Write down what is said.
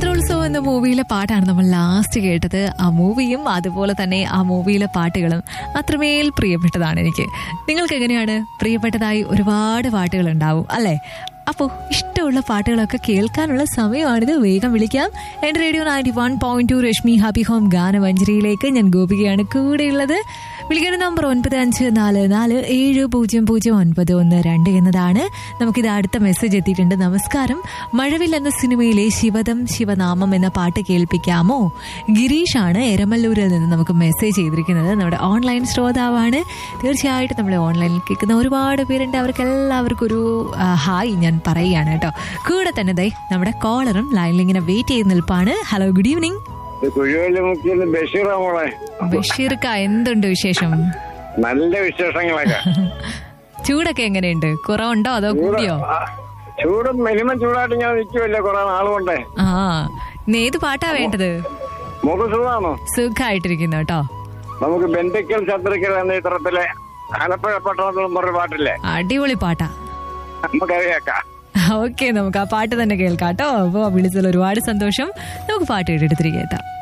ചന്ദ്രോത്സവം എന്ന മൂവിയിലെ പാട്ടാണ് നമ്മൾ ലാസ്റ്റ് കേട്ടത് ആ മൂവിയും അതുപോലെ തന്നെ ആ മൂവിയിലെ പാട്ടുകളും അത്രമേൽ പ്രിയപ്പെട്ടതാണ് എനിക്ക് നിങ്ങൾക്ക് എങ്ങനെയാണ് പ്രിയപ്പെട്ടതായി ഒരുപാട് പാട്ടുകൾ ഉണ്ടാവും അല്ലേ അപ്പോൾ ഇഷ്ടമുള്ള പാട്ടുകളൊക്കെ കേൾക്കാനുള്ള സമയമാണിത് വേഗം വിളിക്കാം എൻ്റെ radio ninety one point two Rashmi happy home ഗാനമഞ്ജരിയിലേക്ക് ഞാൻ ഗോപികയാണ് കൂടെയുള്ളത് വിളിക്കേണ്ട നമ്പർ ഒൻപത് അഞ്ച് നാല് നാല് ഏഴ് പൂജ്യം പൂജ്യം ഒൻപത് ഒന്ന് രണ്ട് എന്നതാണ് നമുക്കിത് അടുത്ത മെസ്സേജ് എത്തിയിട്ടുണ്ട് നമസ്കാരം മഴവിൽ എന്ന സിനിമയിലെ ശിവദം ശിവനാമം എന്ന പാട്ട് കേൾപ്പിക്കാമോ ഗിരീഷാണ് എരമല്ലൂരിൽ നിന്ന് നമുക്ക് മെസ്സേജ് ചെയ്തിരിക്കുന്നത് നമ്മുടെ ഓൺലൈൻ ശ്രോതാവാണ് തീർച്ചയായിട്ടും നമ്മളെ ഓൺലൈനിൽ കേൾക്കുന്ന ഒരുപാട് പേരുണ്ട് അവർക്ക് എല്ലാവർക്കും ഒരു ആ, ഹായ് ഞാൻ പറയുകയാണ് കേട്ടോ കൂടെ തന്നെ ദേ നമ്മുടെ കോളറും ലൈനിൽ ഇങ്ങനെ വെയിറ്റ് ചെയ്ത് നിൽപ്പാണ് ഹലോ ഗുഡ് ഈവനിങ് കുഴിവല്ലി മുക്കിന്ന് ബഷീറാ മോളെ ബഷീർക്ക എന്തുണ്ട് വിശേഷം നല്ല വിശേഷങ്ങളൊക്കെ ചൂടൊക്കെ എങ്ങനെയുണ്ട് കുറവുണ്ടോ അതോ കൂടിയോ ആ, ചൂട് മിനിമം ചൂടായിട്ട് ഞാൻ നിൽക്കുമല്ലേ കുറെ നാളുകൊണ്ടേ ആ ഇന്ന് ഏത് പാട്ടാ വേണ്ടത് മുഖ സുഖമാണോ സുഖമായിട്ടിരിക്കുന്നു കേട്ടോ നമുക്ക് ബന്ധുക്കൽ ശത്രുക്കൾ എന്ന ചിത്രത്തിലെ ആലപ്പുഴ പട്ടണത്തിൽ പറഞ്ഞ പാട്ടില്ലേ അടിപൊളി പാട്ടാ നമുക്കറിയാക്കാം ഓക്കെ നമുക്ക് ആ പാട്ട് തന്നെ കേൾക്കാം കേട്ടോ അപ്പോൾ വിളിച്ചതിൽ ഒരുപാട് സന്തോഷം നമുക്ക് പാട്ട് കേട്ടിട്ട് തിരികെ എത്താം